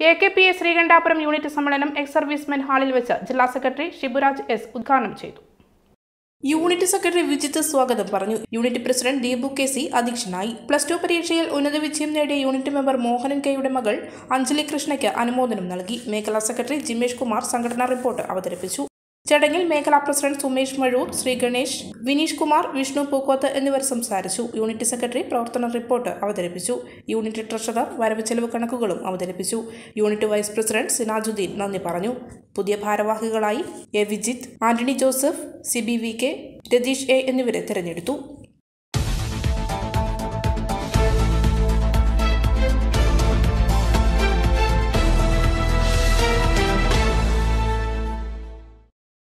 A K P A Sreekandapuram unit സമ്മേളനം ex servicemen ഹാളിൽ വെച്ച് ജില്ലാ സെക്രട്ടറി ഷിബുരാജ് എസ് ഉദ്ഘാടനം ചെയ്തു യൂണിറ്റ് സെക്രട്ടറി വിജിത്ത് സ്വാഗതം പറഞ്ഞു unit president Deepu K C അധ്യക്ഷനായി പ്ലസ് ടു പരീക്ഷയിൽ ഉന്നത വിജയം നേടിയ യൂണിറ്റ് മെമ്പർ മോഹനൻ കെയുടെ മകൾ അഞ്ജലി കൃഷ്ണയ്ക്ക് അനുമോദനം നൽകി മേഖലാ സെക്രട്ടറി ജിമേഷ് കുമാർ സംഘടനാ റിപ്പോർട്ട് അവതരിപ്പിച്ചു ചടങ്ങിൽ മേഖലാ പ്രസിഡന്റ് സുമേഷ് മഴൂർ ശ്രീ ഗണേഷ് വിനീഷ് കുമാർ വിഷ്ണു പൂക്കോത്ത് എന്നിവർ സംസാരിച്ചു യൂണിറ്റ് സെക്രട്ടറി പ്രവർത്തന റിപ്പോർട്ട് അവതരിപ്പിച്ചു യൂണിറ്റ് ട്രഷറർ വരവ് ചെലവ് കണക്കുകളും അവതരിപ്പിച്ചു യൂണിറ്റ് വൈസ് പ്രസിഡന്റ് സിനാജുദ്ദീൻ നന്ദി പറഞ്ഞു പുതിയ ഭാരവാഹികളായി A Vijith Antony Joseph C B V K Ratheesh A എന്നിവരെ തെരഞ്ഞെടുത്തു